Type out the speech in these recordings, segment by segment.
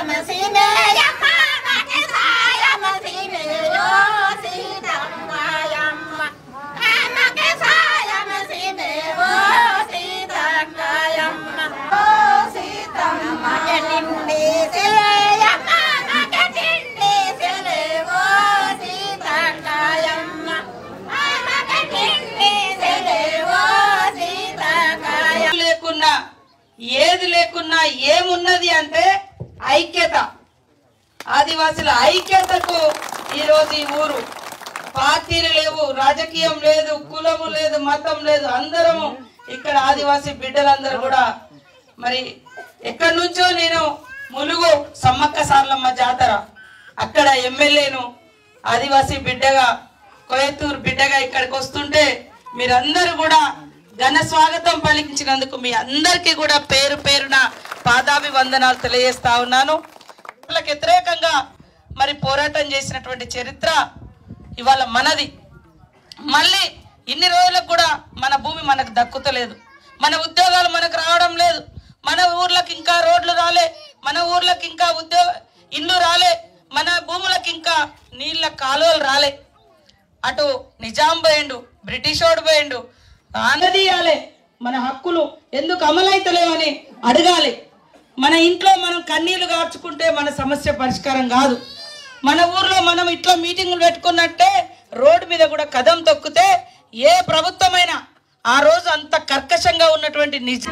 లేకున్నా ఏది లేకున్నా ఏమున్నది అంటే ఐక్యత ఆదివాసుల ఐక్యతకు ఈరోజు ఈ ఊరు పార్టీలు లేవు రాజకీయం లేదు కులము లేదు మతం లేదు అందరము ఇక్కడ ఆదివాసీ బిడ్డలందరూ కూడా మరి ఎక్కడి నుంచో నేను ములుగు సమ్మక్క సార్లమ్మ జాతర అక్కడ ఎమ్మెల్యేను ఆదివాసీ బిడ్డగా కోయతూరు బిడ్డగా ఇక్కడికి వస్తుంటే మీరందరూ కూడా ఘన స్వాగతం పలికించినందుకు మీ అందరికీ కూడా పేరు పేరున పాదాభివందనాలు తెలియజేస్తా ఉన్నాను వాళ్ళకి వ్యతిరేకంగా మరి పోరాటం చేసినటువంటి చరిత్ర ఇవాళ మనది మళ్ళీ ఇన్ని రోజులకు కూడా మన భూమి మనకు దక్కుతలేదు మన ఉద్యోగాలు మనకు రావడం లేదు మన ఊర్లకు ఇంకా రోడ్లు రాలే మన ఊర్లకు ఇంకా ఉద్యోగ ఇల్లు రాలే మన భూములకు ఇంకా నీళ్ళ కాలువలు రాలే అటు నిజాం పోయిండు బ్రిటిష్ వాడు పోయిండు ఆనదీయాలి మన హక్కులు ఎందుకు అమలైతలేవని అడగాలి మన ఇంట్లో మనం కన్నీళ్లు కార్చుకుంటే మన సమస్య పరిష్కారం కాదు మన ఊర్లో మనం ఇట్లా మీటింగులు పెట్టుకున్నట్టే రోడ్డు మీద కూడా కదం తొక్కితే ఏ ప్రభుత్వమైనా ఆ రోజు అంత కర్కశంగా ఉన్నటువంటి నిజ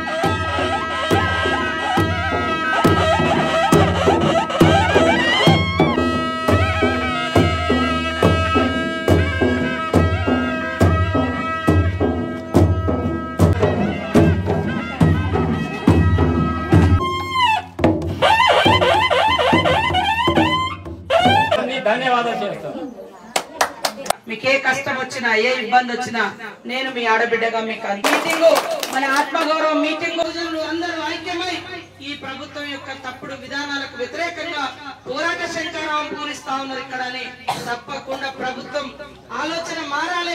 ధన్యవాదాలు చేస్తాను మీకు ఏ కష్టం వచ్చినా ఏ ఇబ్బంది వచ్చినా నేను మీ ఆడబిడ్డగా మీకు మీటింగ్ మన ఆత్మగౌరవం మీటింగ్ అందరూ ఐక్యమై ఈ ప్రభుత్వం యొక్క తప్పుడు విధానాలకు వ్యతిరేకంగా పోరాట శంకరావం పూరిస్తా ఉన్నారు ఇక్కడ అని తప్పకుండా ప్రభుత్వం ఆలోచన మారాలి